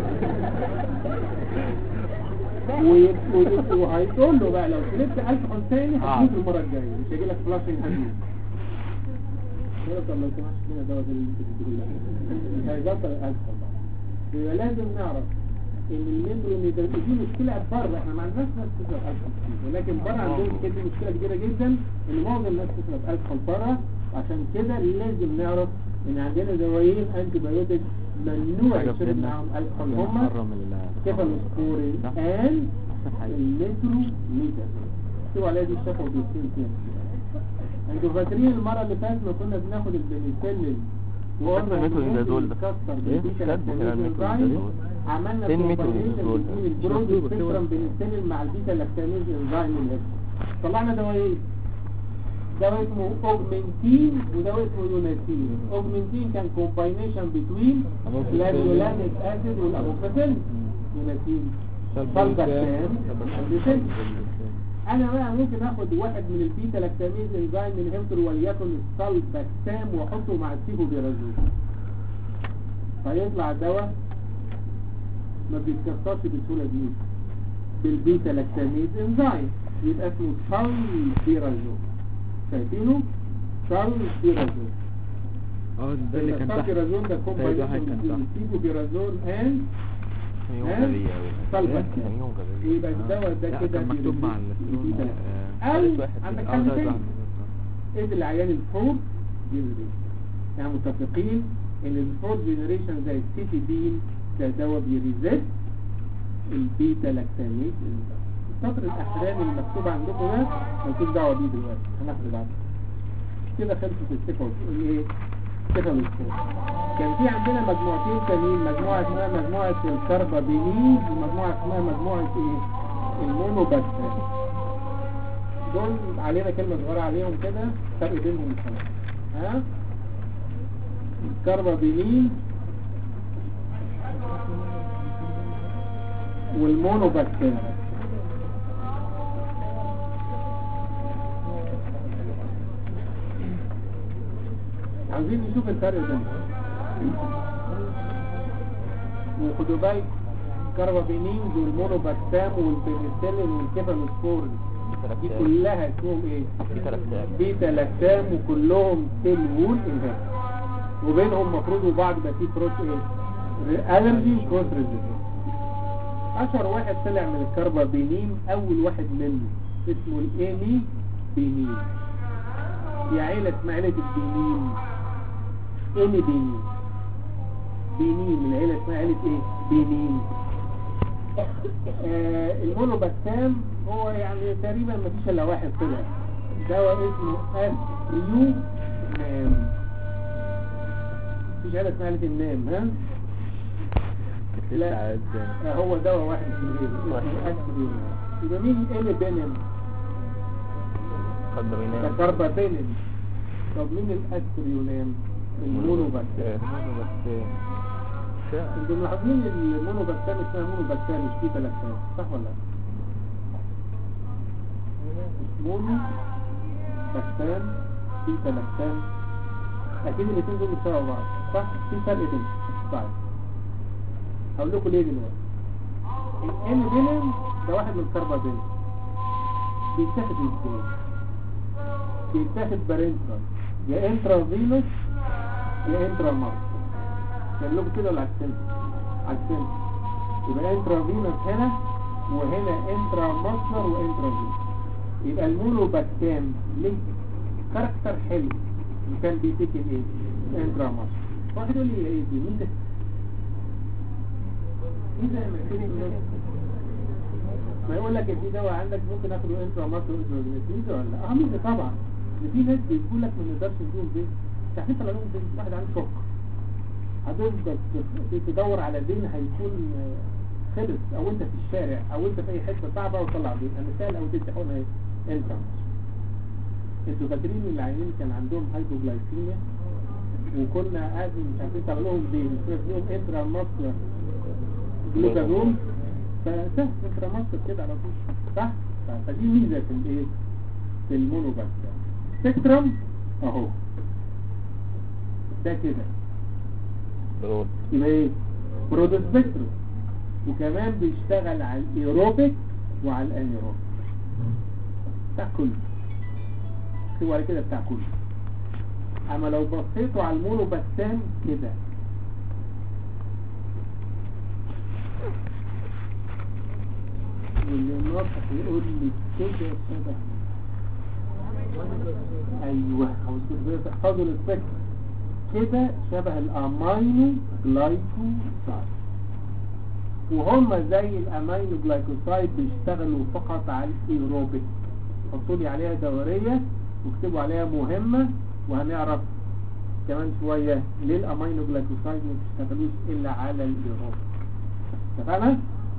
وي- وي- وهيقول له بقى لو شربت الكحول تاني هتموت المره الجايه مش هيجي لك فلاشنج هتموت يقول لك طب لو سمحت لنا دواء زي اللي انت بتقول لك مش هيبطل الكحول بقى يبقى لازم نعرف ان الميمبرون ده دي مشكله بره احنا ما عندناش ناس تشرب الكحول كتير ولكن بره عندهم كده مشكله كبيره جدا ان معظم الناس تشرب الكحول بره عشان كده لازم نعرف ان عندنا دوايين انتي بايوتيك ممنوع حاجة يشرب بينا. معاهم الكحول هم محرم ال- كيفالوسبورين صح. ان أحسن حاجة المترو ميتر اكتبوا عليها دي الشفا وديستين تاني انتوا فاكرين المرة اللي فاتت ما كنا بناخد البنسلين فاكر الميترونيدازول ده؟ كسر إيه؟ بالبيتا كاتبه كده لاكتاميز الميترونيدازول. انزيم عملنا فين كومباينيشن الميترونيدازول ده؟ بين البرود مكتوبة، مكتوبة. سبيكترم بنسلين مع البيتا لاكتاميز انزيم الهيد طلعنا دوايين دواء اسمه اوجمنتين ودواء اسمه يوناتين اوجمنتين كان كومباينيشن بتوين أموكسيسيلين. لانولانيك اسيد والاموكسيسيلين يوناتين سلبكتان أندوسين. انا بقى ممكن اخد واحد من البيتا لاكتاميز انزيم انهبيتور وليكن السلبكتام واحطه مع السيفوبيرازول فيطلع دواء ما بيتكسرش بسهوله دي بالبيتا لاكتاميز انزيم يبقى اسمه سلبيرازول شايفينه سلبيرازول اه ده اللي كان تحت السلبيرازول ده ده واحد كومباينيشن كان بين تحت. السيفوبيرازول اند يوم ها؟ غبية سلبكتام يوم غبية يبقى الدواء ده لا كده كان مكتوب مع بيريزيست الاسترون البيتا آه، او ثالث واحد. عندك اه حل ده تاني واحد. ادي العيان الفور يزيد يعني متفقين ان الفور جنريشن زي السيتيدين ده دواء بيريزيست البيتا لاكتاميز السطر الاخراني اللي مكتوب عندكم ده مالكوش دعوه بيه دلوقتي هناخده بعد كده خلصت الصفه الايه الصفه والصفه كان في عندنا مجموعتين تانيين مجموعه اسمها مجموعه الكربابينيز ومجموعه اسمها مجموعه ايه المونوباكتير دول علينا كلمة صغيرة عليهم كده فرق بينهم خلاص ها الكربابينين والمونوباكتير عايزين نشوف الفرق بينهم وخدوا بالك الكربابينين والمونوباكتام والبنسلين والكيفالوسبورين دي كلها اسمهم ايه بيتا لاكتام وكلهم سيل وول انهبيتور وبينهم مفروض وبعض يبقى في كروس ايه الرجي وكروس ريزيستنس اشهر واحد طلع من الكربابينين اول واحد منه اسمه الايمي بينين دي عيلة اسمها عيلة البينين ايمي بينين بينين من عيلة اسمها عيلة ايه بينين آه المونوباكتام هو يعني تقريبا ما فيش الا واحد طلع دواء اسمه اسريو نام مفيش حاجه اسمها عيلة النام ها لا آه هو دواء واحد اسمه ايه اسمه اسريو نام يبقى مين اللي بينهم قد ده بينام كاربابينين طب مين الاسريو نام المونوباكتام انتوا ملاحظين المونوباكتام اسمها مونوباكتام مش بيتا لاكتام صح ولا لا؟ مونو باكتام بيتا لاكتام اكيد الاثنين دول بيشتغلوا بعض صح؟ في فرق بينهم طيب هقول لكم ليه دلوقتي الان بينهم ده واحد من الكربابين بيتاخد ازاي؟ بيتاخد بارنترال يا انترافينوس يا انترا مارس كان لكم كده ولا عكسين عكسين يبقى انترافينوس هنا وهنا انترا ماسلر وانترافينوس يبقى المونوباكتام ليه كاركتر حلو وكان بيتك الايه انترا مصر واحد يقول لي ايه دي مين ده مين ده لما يكون الناس؟ ما يقول لك في دواء عندك ممكن اخده انترا مصر ميزه ولا لا؟ اه ميزه طبعا ده في ناس بيقول لك ما نقدرش نديهم دين مش عارفين طلع لهم دين واحد عنده سكر هتفضل تف- تدور على دين هيكون آه، خلص او انت في الشارع او انت في اي حته صعبه وتطلع دين انا سهل او تدي حقنه ايه انترا انتوا فاكرين ان العيانين كان عندهم هايبوجلايكيميا وكنا قاعدين مش عارفين تعمل لهم دين كنا لهم انترا مصر جلوكاجون فسهل انترا مصر كده على طول صح؟ ف- فدي ميزه في الايه؟ في المونوباكتير سبكترم اهو ده كده برود يبقى ايه برود سبكترم وكمان بيشتغل على الايروبيك وعلى الانيروبيك بتاع كله اكتبوا على كده بتاع كله اما لو بصيتوا على المونوباكتان كده واللي الناطق يقول لي كده شبه ايوه عاوز كده تحفظوا السبكترم كده شبه الامينو جلايكوسايد وهم زي الامينو جلايكوسايد بيشتغلوا فقط على الايروبيك حطوا لي عليها دورية واكتبوا عليها مهمة وهنعرف كمان شوية ليه الامينو جلايكوسايد ما بتشتغلوش الا على الايروبيك اتفقنا؟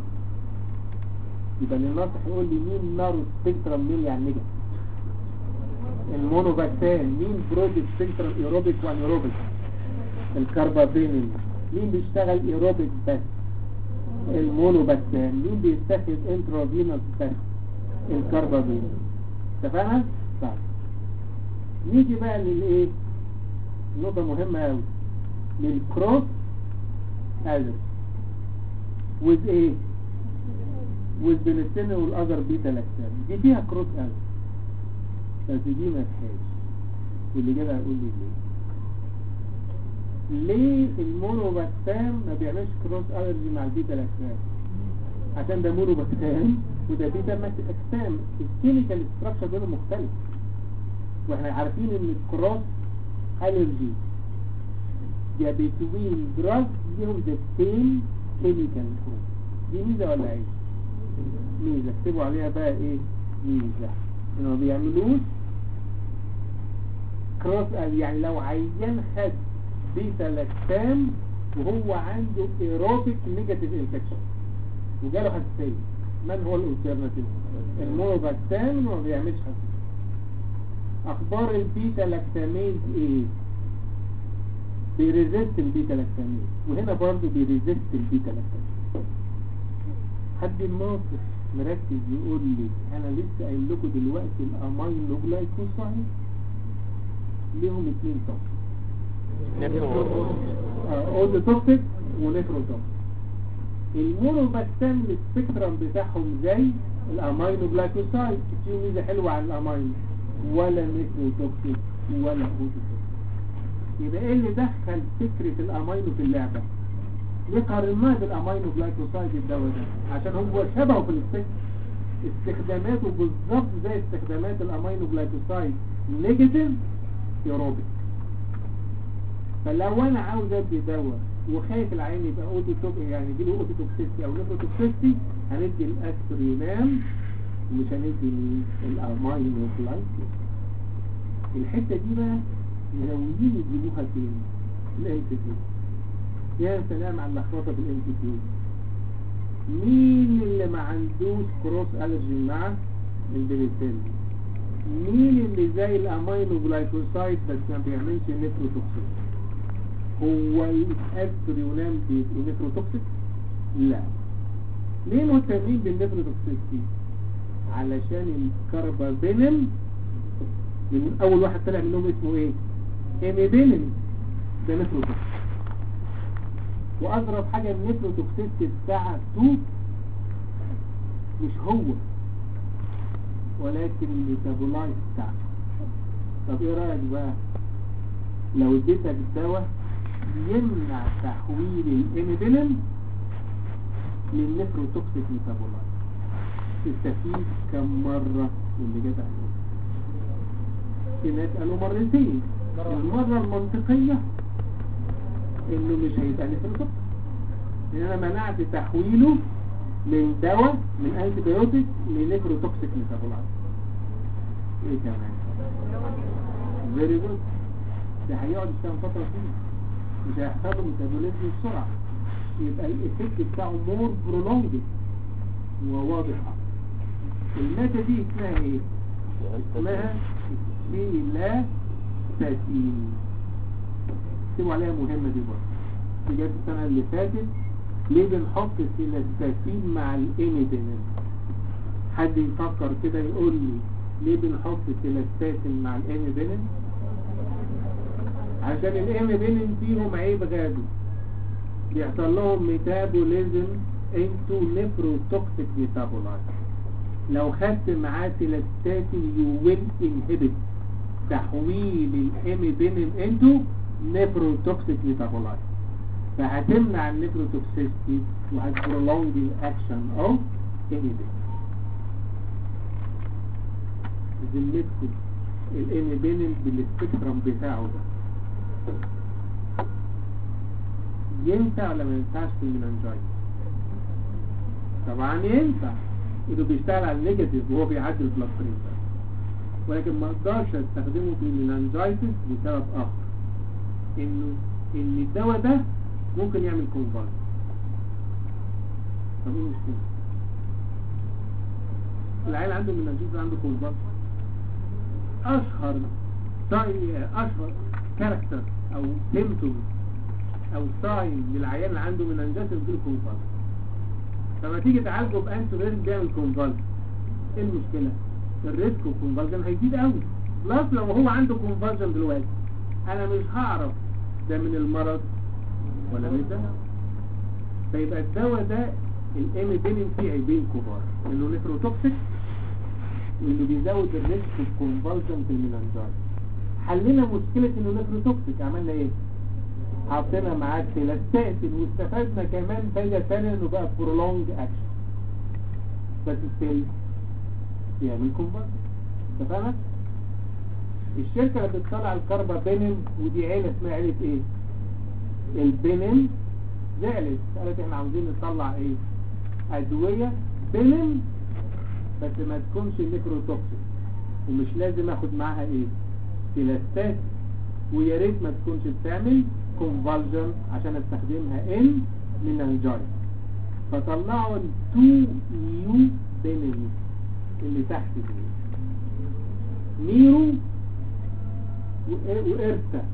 يبقى اللي الناصح يقول لي مين نارو سبيكترم مين يعني نجا المونوباكتان مين برود سبيكترم ايروبيك وانيروبيك الكربابينين مين بيشتغل ايروبيك بس المونوباكتان مين بيستخدم انترافينوس بس الكربابينين اتفقنا؟ طيب نيجي بقى للايه نقطة مهمة قوي للكروس ازر with ايه with بنستين والاذر بيتا لاكتام دي فيها كروس ازر بس دي ما فيهاش واللي جاي هيقول لي ليه ليه المونوباكتام ما بيعملش كروس الرجي مع البيتا لاكتام عشان ده مونوباكتام وده بيتا لاكتام الكيميكال ستراكشر دول مختلف واحنا عارفين ان الكروس الرجي ده بتوين دراج ليهم ذا سيم كيميكال كود دي ميزه ولا ايه ميزه اكتبوا عليها بقى ايه ميزه انه ما بيعملوش كروس يعني لو عيان خد بيتا لاكتام وهو عنده ايروبيك نيجاتيف انفكشن وجاله حساسيه من هو الالترناتيف المونوباكتام ما بيعملش حساسيه اخبار البيتا لاكتاميز ايه بيريزيست البيتا لاكتاميز وهنا برضو بيريزيست البيتا لاكتاميز حد الناصر مركز يقول لي انا لسه قايل لكم دلوقتي الامينو جلايكوسايد ليهم اتنين توكسيك اولد توكسيك ونيفروتوكسيك المونوباكتام السبيكترم بتاعهم زي الامينو جلايكوسايد فيه ميزه حلوه على الامينو ولا نيفروتوكسيك ولا اوتوتوكسيك يبقى ايه اللي دخل فكره الامينو في اللعبه ليه قارناه بالامينو جلايكوسايد الدواء ده عشان هو شبهه في الاستك استخداماته بالظبط زي استخدامات الامينو جلايكوسايد نيجاتيف ايروبيك فلو انا عاوز ادي دواء وخايف العين يبقى اوتو توك يعني يجي له اوتو توكسيستي او نيفرو توكسيستي هندي الاسترينام ومش هندي الامينو جلايكوسايد الحته دي بقى مهويين يجيبوها فين الام سي كيو يا سلام على اللخبطه في الام سي كيو مين اللي ما عندوش كروس الرجي مع البنسلين مين اللي زي الامينو جلايكوسايد بس ما بيعملش نيفروتوكسيك هو الاستريونام بيبقوا نيفروتوكسيك لا ليه مهتمين بالنيفروتوكسيكتي علشان الكربابينم من اول واحد طلع منهم اسمه ايه ايميبينم ده نيفروتوكسيك واضرب حاجه النيفروتوكسيستي بتاعته مش هو ولكن الميتابولايت بتاعته طب ايه رايك بقى لو اديتك دواء يمنع تحويل الانيبيلين للنيفروتوكسيك ميتابولايت تستفيد كم مره من اللي جت عليه في ناس قالوا مرتين المرة المنطقية انه مش هيبقى نفروتوكسيك ان انا منعت تحويله من دواء من انتي بايوتيك لنفروتوكسيك ميتابولايت ايه كمان فيري جود ده هيقعد يشتغل فترة طويلة مش هيحصل له ميتابوليزم بسرعة يبقى الايفكت بتاعه مور برولونجد وواضح اكتر المادة دي اسمها ايه؟ اسمها سيلاتاتين اكتبوا عليها مهمة دي برضه دي جت السنة اللي فاتت ليه بنحط سيلاتاتين مع الاميدينين حد يفكر كده يقول لي ليه بنحط سيلاتاتين مع الاميدينين عشان الاميدينين فيهم عيب غازي بيحصل لهم ميتابوليزم انتو نيفروتوكسيك ميتابولايت لو خدت معاه سيلاتاتين يو ويل انهبت تحويل الاميبينين انتو نيفروتوكسيك ميتابولايت فهتمنع النيفروتوكسيستي وهتبرولونج الاكشن اوف اميبين ذمتكم الاميبينين بالسبيكترم بتاعه ده ينفع ولا ما ينفعش في المننجايتس طبعا ينفع انه بيشتغل على النيجاتيف وهو بيعدي البلاد بريشر ولكن ما اقدرش استخدمه في المننجايتس لسبب اخر انه ان الدواء ده ممكن يعمل كونفالس طب ايه المشكله العيال عنده مننجايتس عنده كونفالس اشهر طي- اشهر كاركتر او سيمتوم او ساين للعيان اللي عنده مننجايتس بيجيله كونفالس فما تيجي تعالجه بانسولين بيعمل كونفالس ايه المشكله الريسك اوف كونفالجن هيزيد قوي بلس لو هو عنده كونفالجن دلوقتي انا مش هعرف ده من المرض ولا من ده فيبقى الدواء ده الاميبينين فيه عيبين كبار انه نيفروتوكسيك وانه بيزود الريسك اوف كونفالجن في المننجايت حلينا مشكله انه نيفروتوكسيك عملنا ايه حطينا معاه سيلاستاتين واستفدنا كمان فايده ثانيه انه بقى برولونج اكشن بس ستيل يعمل كونفرت اتفقنا الشركه اللي بتطلع الكربابينين ودي عيله اسمها عيله ايه البينين زعلت قالت احنا عاوزين نطلع ايه ادويه بينين بس ما تكونش نيكروتوكسيك ومش لازم اخد معاها ايه سيلاستات ويا ريت ما تكونش بتعمل كونفالجن عشان استخدمها ان مننجايت فطلعوا التو نيو بينين اللي تحت دول ميرو وإ- وإرتا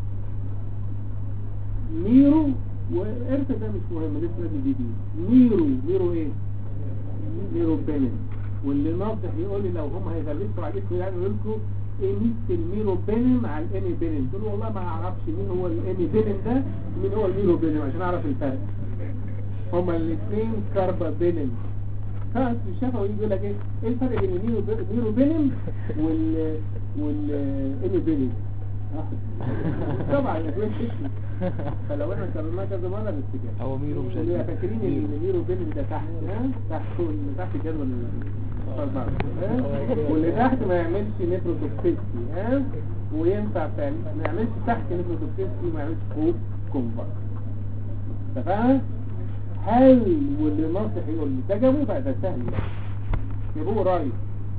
ميرو وإرتا ده مش مهم لسه لازم جديد ميرو ميرو ايه ميرو بينين واللي ناصح يقول لي لو هم هيغلسوا عليكم يعني يقول لكم ايه ميزه الميرو بينين مع الاني بينين تقول والله ما اعرفش مين هو الاني بينين ده مين هو الميرو بينين عشان اعرف الفرق هما الاثنين كاربا بينين خلاص الشفا ويجي يقول لك ايه ايه الفرق بين الميرو ميرو بينين وال وال اني بينين طبعا الاثنين اسمه فلو احنا كررناها كذا مره باستجابه هو ميرو مش اللي هيكون. فاكرين ان ميرو بينين ده تحت ها تحت اللي تحت جدول الاربعه ها واللي تحت ما يعملش نيفروتوكسيستي ها وينفع تعمل ما يعملش تحت نيفروتوكسيستي وما يعملش فوق كومباكت اتفقنا هل واللي ناصح يقول لي ده جابوه بقى ده سهل ده جابوه قريب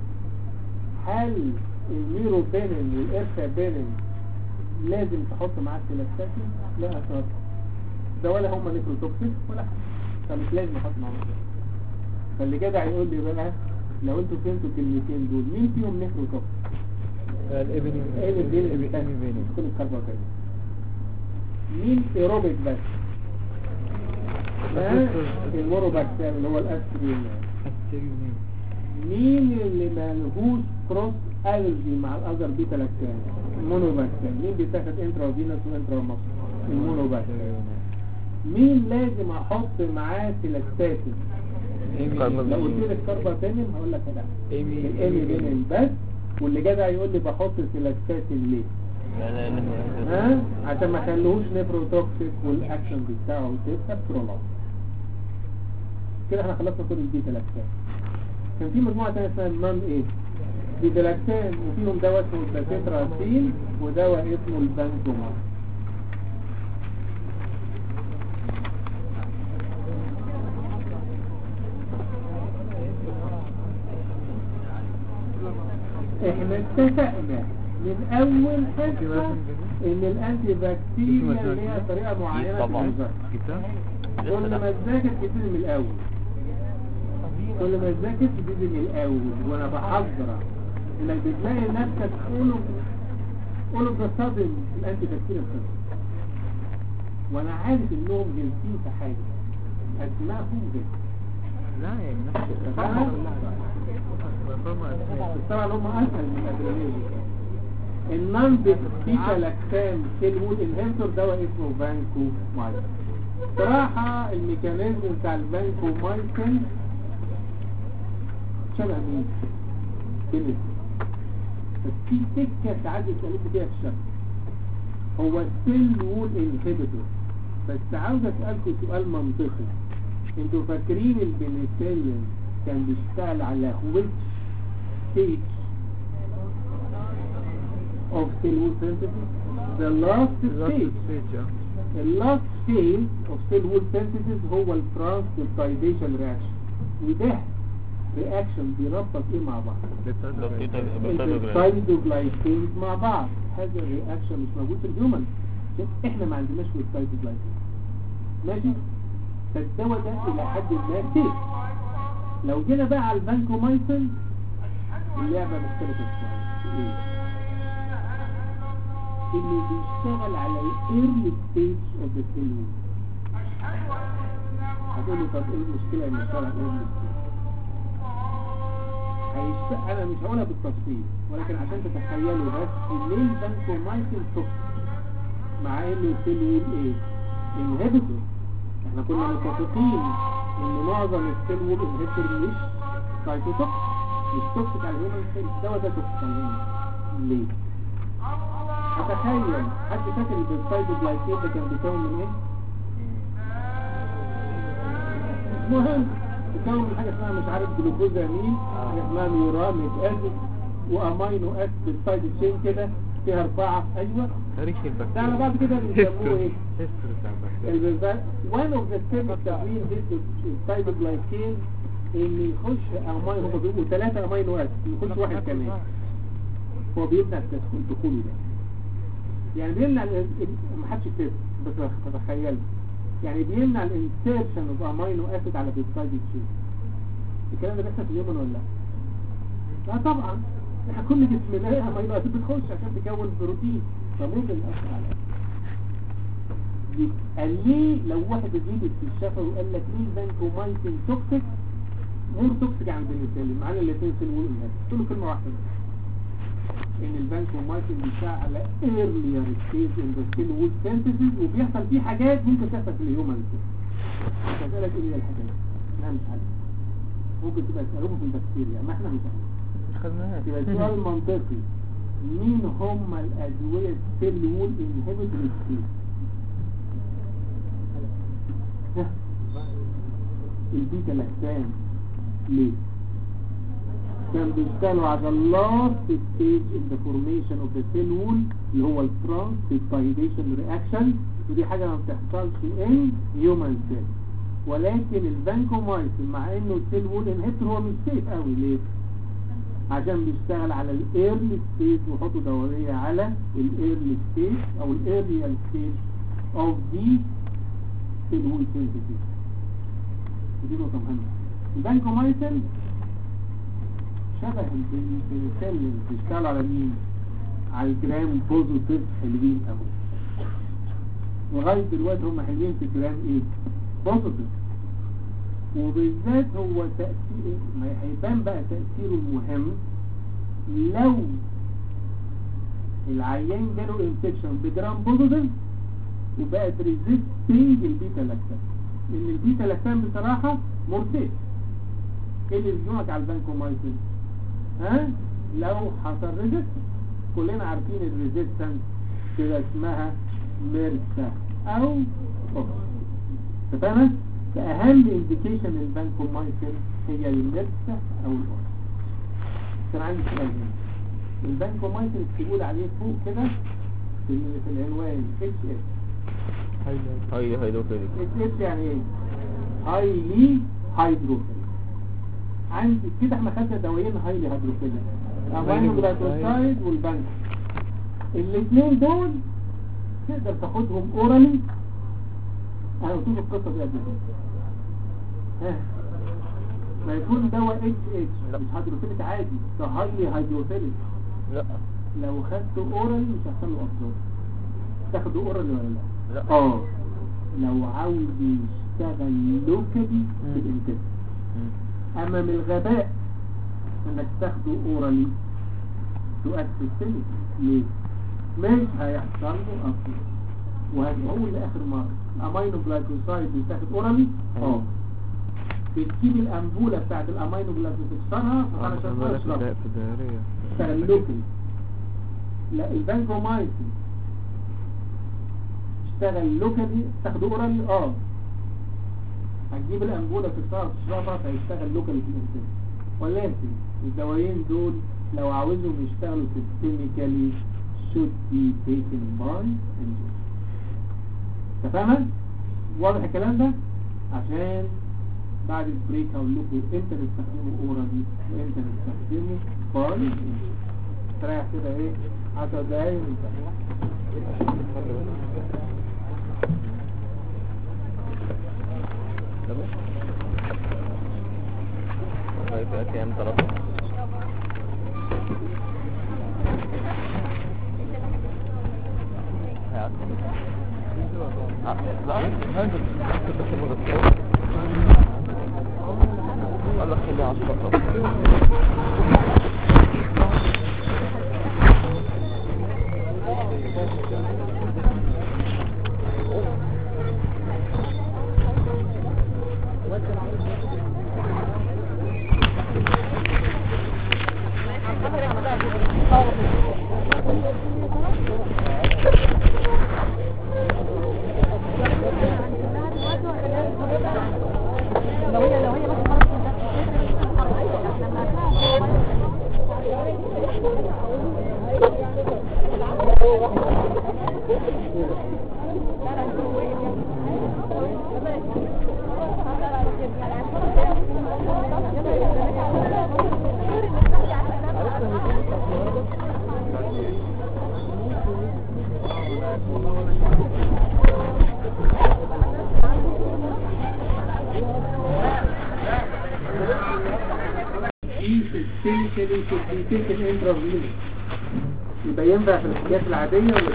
هل الميرو بينين والارشا بينين لازم تحط معاه سيلاستاتين لا اطلاقا ده ولا هم نيكروتوكسيك ولا حاجه فمش لازم احط معاهم ده. فاللي جدع يقول لي بقى لو انتوا فهمتوا الكلمتين دول مين فيهم نيكروتوكسيك الابن ايه اللي بين اللي كان بيني كل الكربوهيدرات مين ايروبيك بس ها الموروباكتير اللي هو الاسبرين مين اللي مالهوش كروس الرجي مع الاذر بيتا لاكتام المونوباكتير مين بيتاخد انترا فينوس وانترا مصر المونوباكتير مين لازم احط معاه سيلاستاتين لو قلت لك كارباتينين هقول لك لا ايمي الايمي بينين بس واللي جدع يقول لي بحط سيلاستاتين ليه ها عشان ما خلوهوش نيفروتوكسيك والاكشن بتاعه تبقى برولونج كده احنا خلصنا كل البيتا لاكتام كان في مجموعه ثانيه اسمها النون ايه بيتلاكتان وفيهم دواء اسمه الباتيتراسين ودواء اسمه البانكومار احنا اتفقنا من اول حصة ان الانتي بكتيريا ليها طريقة معينة في طبعا. المذاكرة جبتها؟ كل ما تذاكر تبتدي من الاول كل ما تذاكر تبتدي من الاول وانا بحذرك انك بتلاقي نفسك قولوا قولوا بصدم في الانتي بكتيريا بصدم وانا عارف انهم جالسين في حاجة اسمائهم جالسين لا يعني نفس تمام؟ الفورمة بس طبعا هم اسهل من الادرينالين النون بيتا لاكتام سيل وول انهبيتور دواء اسمه فانكو مايسن صراحة الميكانيزم بتاع الفانكو مايسن شبه مين؟ بنت بس في سكة ساعات يسألوك فيها في الشرح هو السيل وول انهبيتور بس عاوز اسألكم سؤال منطقي انتوا فاكرين البنسلين كان بيشتغل على which stage of cell wall synthesis? The last stage. The last phase of cell wall synthesis هو الترانسبيبتايديشن رياكشن وده رياكشن بيربط ايه مع بعض؟ البيبتايدوجلايكينز مع بعض هذا الرياكشن مش موجود في الهيومن شوف، احنا ما عندناش البيبتايدوجلايكين ماشي فالدواء ده الى حد ما سيف لو جينا بقى على البانكومايسين اللعبه مختلفه شويه ايه انه بيشتغل على الايرلي ستيج اوف ذا سيل هتقولي طب ايه المشكله ان يشتغل على الايرلي ستيج هيشت... انا مش هقولها بالتفصيل ولكن عشان تتخيلوا بس ليه البانكومايسين توكسيك مع انه سيل وول ايه انهبيتور احنا كنا متفقين ان معظم السيل وول انهبيتور مش سايتوتوكس مش توكسيك على الهيومن سيل الدواء ده توكسيك على الهيومن ليه؟ اتخيل حد فاكر البيبتايدوجلايكين ده كان بيكون من ايه؟ مهم بيكون من حاجه اسمها مش عارف جلوكوزامين حاجه اسمها ميوراميك اسيد وامينو اسيد بالسايد تشين كده فيها اربعه ايوه تاريخ البكتيريا ده على بعض كده بنسموه ايه؟ هيستوري بتاع البكتيريا البيبتايد one of the steps تكوين البيبتايدوجلايكين ان يخش امينو هم بيبقوا ثلاثه امينو اسيد يخش واحد كمان هو بيمنع التدخل دخوله ده يعني بيمنع ال- ال- ما حدش يكتب بس تتخيل يعني بيمنع الانسيرشن اوف امينو اسيد على بيبتايد تشين الكلام ده بيحصل في اليومن ولا لا؟ لا طبعا احنا كل جسمنا امينو اسيد بتخش عشان تكون بروتين فممكن يأثر على قال ليه لو واحد جيبت في الشفا وقال لك ليه البانكومايسين توكسيك مور توكسيك عن البنسلين معانا الاثنين سيل وول انهبيتور قلت له كلمه واحده بس. ان البانكومايسين بيشتغل على earlier stage in the cell wall synthesis وبيحصل فيه حاجات ممكن تحصل في الهيومن سيل فسألك ايه هي الحاجات احنا مش عارف ممكن تبقى تسألهم في البكتيريا ما احنا مش عارف خدناها يبقى السؤال منطقي مين هم الأدوية السيل وول انهبيتور البيتا لاكتان ليه؟ كان بيشتغلوا على the last stage in the formation of the cell wall اللي هو الترانسبيبتايديشن reaction ودي حاجة ما بتحصلش in human cell ولكن الفانكومايسين مع انه السيل وول انهبيتور هو مش سيف قوي ليه؟ عشان بيشتغل على الايرلي ستيج ويحطوا دورية على الايرلي ستيج او الايرلي ستيج اوف دي سيل وول سينثيسيس ودي نقطة مهمة البانكومايسين شبه البنسلين بيشتغل على مين؟ على الجرام بوزيتيف حلوين قوي لغاية دلوقتي هم حلوين في الجرام ايه؟ بوزيتيف وبالذات هو تأثير ما هيبان بقى تأثيره المهم لو العيان جاله انفكشن بجرام بوزيتيف وبقت ريزيستنج البيتا لاكتام لان البيتا لاكتام بصراحة مرتين ايه اللي بيجمعك على البانكومايسين ها لو حصل ريزيستنس كلنا عارفين الريزيستنس كده اسمها ميرسا او اوكس اتفقنا فاهم انديكيشن البانكومايسين هي الميرسا او الاوكس كان عندي سؤال هنا البانكومايسين اكتبوا لي عليه فوق كده في ال- في العنوان اتش اس هاي هيدروفيليك اتش اس يعني ايه هايلي هيدروفيليك عندي كده احنا خدنا دوايين هايلي هيدروفيليك امينو جلايكوسايد والبنك الاثنين دول تقدر تاخدهم اورالي انا قلت لكم القصه دي قبل كده ها ما يكون دواء اتش اتش مش هيدروفيليك عادي ده هايلي هيدروفيليك لا لو خدته اورالي مش هيحصل له ابزورب تاخده اورالي ولا لا لا اه لو عاوز يشتغل لوكالي في الانتاج اما من الغباء انك تاخده اورالي تؤسسه ليه مش هيحصل له اصلا وهنقول لاخر مره الامينو جلايكوسايد بيتاخد اورالي اه بتجيب الانبوله بتاعت الامينو جلايكوسايد تكسرها فانا شغال اشرب في الدائرية اشتغل لوكالي لا البانكومايسين اشتغل لوكالي تاخده اورالي اه هتجيب الانبوله تكسرها وتشربها فيشتغل لوكالي في الانسان ولكن الدوايين دول لو عاوزهم يشتغلوا سيستميكالي should be taken by injection تفهم؟ واضح الكلام ده؟ عشان بعد البريك هقول لكم امتى نستخدمه اورالي وامتى نستخدمه باي تريح كده ايه 10 دقايق ونكمل تمام والله في ايام ثلاثة الله خليها عشرة لو هي لو هي بس خرجت دي systemically should be taken intravenous يبقى ينفع في الحاجات العادية ولا